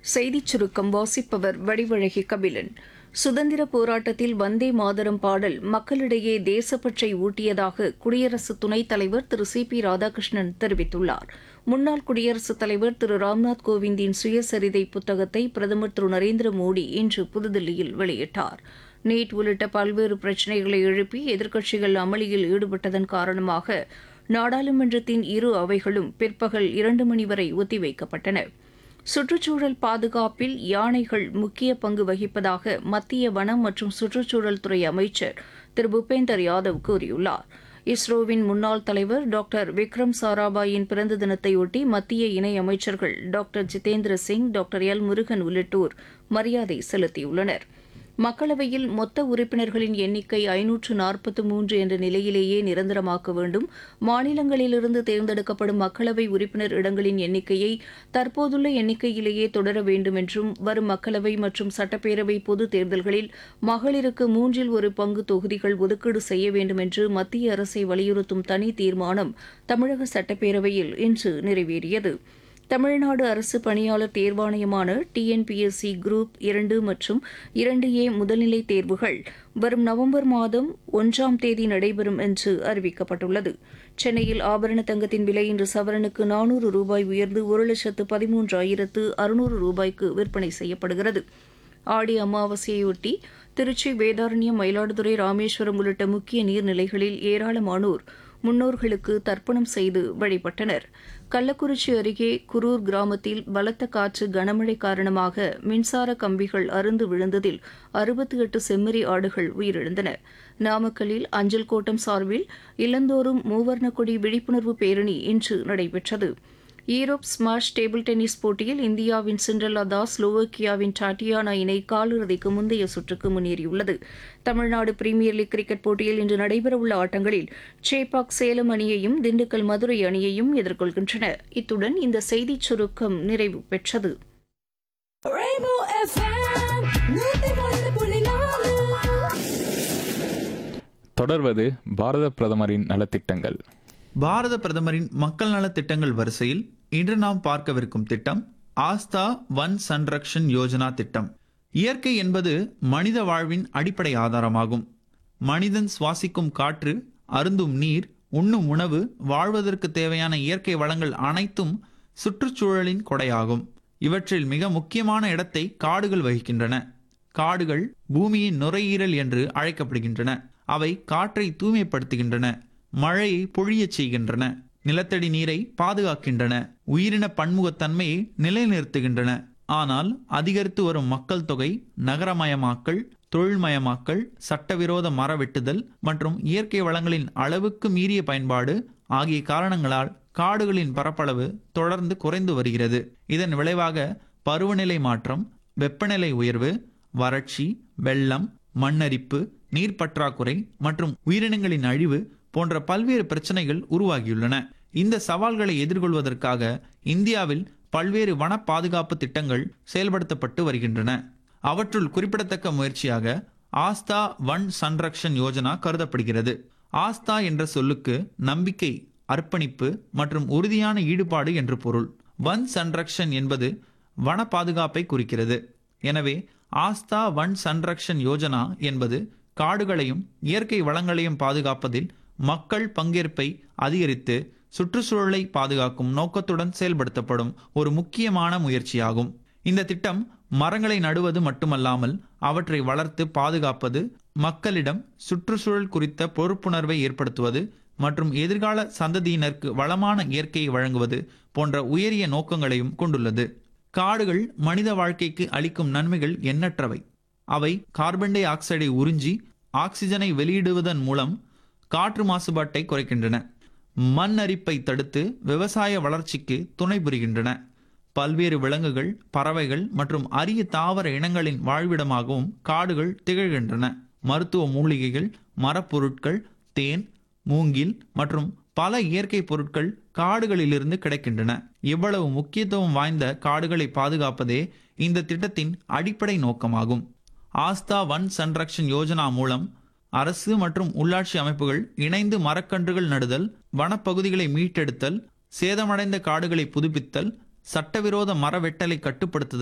செய்திச் சுருக்கம் வாசிப்பவர் வடிவழகி கபிலன் சுதந்திர போராட்டத்தில் வந்தே மாதரம் பாடல் மக்களிடையே தேசப்பற்றை ஊட்டியதாக குடியரசு துணைத் தலைவர் திரு சி பி ராதாகிருஷ்ணன் தெரிவித்துள்ளார் முன்னாள் குடியரசுத் தலைவர் திரு ராம்நாத் கோவிந்தின் சுயசரிதை புத்தகத்தை பிரதமர் திரு நரேந்திர மோடி இன்று புதுதில்லியில் வெளியிட்டார் நீட் உள்ளிட்ட பல்வேறு பிரச்சினைகளை எழுப்பி எதிர்க்கட்சிகள் அமளியில் ஈடுபட்டதன் காரணமாக நாடாளுமன்றத்தின் இரு அவைகளும் பிற்பகல் இரண்டு மணி வரை ஒத்திவைக்கப்பட்டன சுற்றுச்சூழல் பாதுகாப்பில் யானைகள் முக்கிய பங்கு வகிப்பதாக மத்திய வனம் மற்றும் சுற்றுச்சூழல் துறை அமைச்சர் திரு பூபேந்தர் யாதவ் கூறியுள்ளார் இஸ்ரோவின் முன்னாள் தலைவர் டாக்டர் விக்ரம் சாராபாயின் பிறந்த தினத்தையொட்டி மத்திய இணையமைச்சர்கள் doctor Jitendra Singh doctor L Murugan உள்ளிட்டோர் மரியாதை செலுத்தியுள்ளனர் மக்களவையில் மொத்த உறுப்பினர்களின் எண்ணிக்கை ஐநூற்று நாற்பத்து மூன்று என்ற நிலையிலேயே நிரந்தரமாக்க வேண்டும் மாநிலங்களிலிருந்து தேர்ந்தெடுக்கப்படும் மக்களவை உறுப்பினர் இடங்களின் எண்ணிக்கையை தற்போதுள்ள எண்ணிக்கையிலேயே தொடர வேண்டும் என்றும் வரும் மக்களவை மற்றும் சட்டப்பேரவை பொது தேர்தல்களில் மகளிருக்கு மூன்றில் ஒரு பங்கு தொகுதிகள் ஒதுக்கீடு செய்ய வேண்டும் என்று மத்திய அரசை வலியுறுத்தும் தனி தீர்மானம் தமிழக சட்டப்பேரவையில் இன்று நிறைவேறியது தமிழ்நாடு அரசு பணியாளர் தேர்வாணையமான டிஎன்பிஎஸ்சி குரூப் இரண்டு மற்றும் இரண்டு ஏ முதல்நிலை தேர்வுகள் வரும் நவம்பர் மாதம் ஒன்றாம் தேதி நடைபெறும் என்று அறிவிக்கப்பட்டுள்ளது சென்னையில் ஆபரண தங்கத்தின் விலை இன்று சவரனுக்கு நானூறு ரூபாய் உயர்ந்து ஒரு லட்சத்து பதிமூன்றாயிரத்து அறுநூறு ரூபாய்க்கு விற்பனை செய்யப்படுகிறது ஆடி அமாவாசையொட்டி திருச்சி வேதாரண்யம் மயிலாடுதுறை ராமேஸ்வரம் உள்ளிட்ட முக்கிய நீர்நிலைகளில் ஏராளமானோர் முன்னோர்களுக்கு தர்ப்பணம் செய்து வழிபட்டனர் கள்ளக்குறிச்சி அருகே குரூர் கிராமத்தில் பலத்த காற்று கனமழை காரணமாக மின்சார கம்பிகள் அருந்து விழுந்ததில் அறுபத்தி எட்டு செம்மறி ஆடுகள் உயிரிழந்தன நாமக்கல்லில் அஞ்சல் கோட்டம் சார்பில் இல்லந்தோறும் மூவர்ண கொடி விழிப்புணர்வு பேரணி இன்று நடைபெற்றது ஈரோப் ஸ்மாஷ் டேபிள் டென்னிஸ் போட்டியில் இந்தியாவின் சிண்ட்ரலா தாஸ் ஸ்லோவோக்கியாவின் டாட்டியானா இணை காலிறுதிக்கு முந்தைய சுற்றுக்கு முன்னேறியுள்ளது தமிழ்நாடு பிரீமியர் லீக் கிரிக்கெட் போட்டியில் இன்று நடைபெறவுள்ள ஆட்டங்களில் சேப்பாக் சேலம் அணியையும் திண்டுக்கல் மதுரை அணியையும் எதிர்கொள்கின்றன இத்துடன் இந்த செய்திச் சுருக்கம் நிறைவு பெற்றது Rainbow FM, நூத்தி ஒன்று புள்ளி நாலு. தொடர்வது பாரத பிரதமரின் நலத்திட்டங்கள் பாரத பிரதமரின் மக்கள் நலத் திட்டங்கள் வரிசையில் இன்று நாம் பார்க்கவிருக்கும் திட்டம் ஆஸ்தா வன் சன்ரக்ஷன் யோஜனா திட்டம் இயற்கை என்பது மனித வாழ்வின் அடிப்படை ஆதாரமாகும் மனிதன் சுவாசிக்கும் காற்று அருந்தும் நீர் உண்ணும் உணவு வாழ்வதற்கு தேவையான இயற்கை வளங்கள் அனைத்தும் சுற்றுச்சூழலின் கொடையாகும் இவற்றில் மிக முக்கியமான இடத்தை காடுகள் வகிக்கின்றன காடுகள் பூமியின் நுரையீரல் என்று அழைக்கப்படுகின்றன அவை காற்றை தூய்மைப்படுத்துகின்றன மழையை பொழியச் செய்கின்றன நிலத்தடி நீரை பாதுகாக்கின்றன உயிரின பன்முகத்தன்மையை நிலைநிறுத்துகின்றன ஆனால் அதிகரித்து வரும் மக்கள் தொகை நகரமயமாக்கல் தொழில்மயமாக்கல் சட்டவிரோத மர வெட்டுதல் மற்றும் இயற்கை வளங்களின் அளவுக்கு மீறிய பயன்பாடு ஆகிய காரணங்களால் காடுகளின் பரப்பளவு தொடர்ந்து குறைந்து வருகிறது இதன் விளைவாக பருவநிலை மாற்றம் வெப்பநிலை உயர்வு வறட்சி வெள்ளம் மண்ணரிப்பு நீர் பற்றாக்குறை மற்றும் உயிரினங்களின் அழிவு போன்ற பல்வேறு பிரச்சனைகள் உருவாகியுள்ளன இந்த சவால்களை எதிர்கொள்வதற்காக இந்தியாவில் பல்வேறு வன பாதுகாப்பு திட்டங்கள் செயல்படுத்தப்பட்டு வருகின்றன அவற்றுள் குறிப்பிடத்தக்க முயற்சியாக ஆஸ்தா வன் சன்ரக்ஷன் யோஜனா கருதப்படுகிறது ஆஸ்தா என்ற சொல்லுக்கு நம்பிக்கை அர்ப்பணிப்பு மற்றும் உறுதியான ஈடுபாடு என்று பொருள் வன் சன்ரக்ஷன் என்பது வன பாதுகாப்பை குறிக்கிறது எனவே ஆஸ்தா வன் சன்ரக்ஷன் யோஜனா என்பது காடுகளையும் இயற்கை வளங்களையும் பாதுகாப்பதில் மக்கள் பங்கேற்பை அதிகரித்து சுற்றுச்சூழலை பாதுகாக்கும் நோக்கத்துடன் செயல்படுத்தப்படும் ஒரு முக்கியமான முயற்சியாகும் இந்த திட்டம் மரங்களை நடுவது மட்டுமல்லாமல் அவற்றை வளர்த்து பாதுகாப்பது மக்களிடம் சுற்றுச்சூழல் குறித்த பொறுப்புணர்வை ஏற்படுத்துவது மற்றும் எதிர்கால சந்ததியினருக்கு வளமான இயற்கையை வழங்குவது போன்ற உயரிய நோக்கங்களையும் கொண்டுள்ளது காடுகள் மனித வாழ்க்கைக்கு அளிக்கும் நன்மைகள் எண்ணற்றவை அவை கார்பன் டை ஆக்சைடை உறிஞ்சி ஆக்சிஜனை வெளியிடுவதன் மூலம் காற்று மாசுபாட்டை குறைக்கின்றன மண் அரிப்பை தடுத்து விவசாய வளர்ச்சிக்கு துணை புரிகின்றன பல்வேறு விலங்குகள் பறவைகள் மற்றும் அரிய தாவர இனங்களின் வாழ்விடமாகவும் காடுகள் திகழ்கின்றன மருத்துவ மூலிகைகள் மரப்பொருட்கள் தேன் மூங்கில் மற்றும் பல இயற்கை பொருட்கள் காடுகளிலிருந்து கிடைக்கின்றன இவ்வளவு முக்கியத்துவம் வாய்ந்த காடுகளை பாதுகாப்பதே இந்த திட்டத்தின் அடிப்படை நோக்கமாகும் ஆஸ்தா வன் சன்ரக்ஷன் யோஜனா மூலம் அரசு மற்றும் உள்ளாட்சி அமைப்புகள் இணைந்து மரக்கன்றுகள் நடுதல் வனப்பகுதிகளை மீட்டெடுத்தல் சேதமடைந்த காடுகளை புதுப்பித்தல் சட்டவிரோத மர வெட்டலை கட்டுப்படுத்துதல்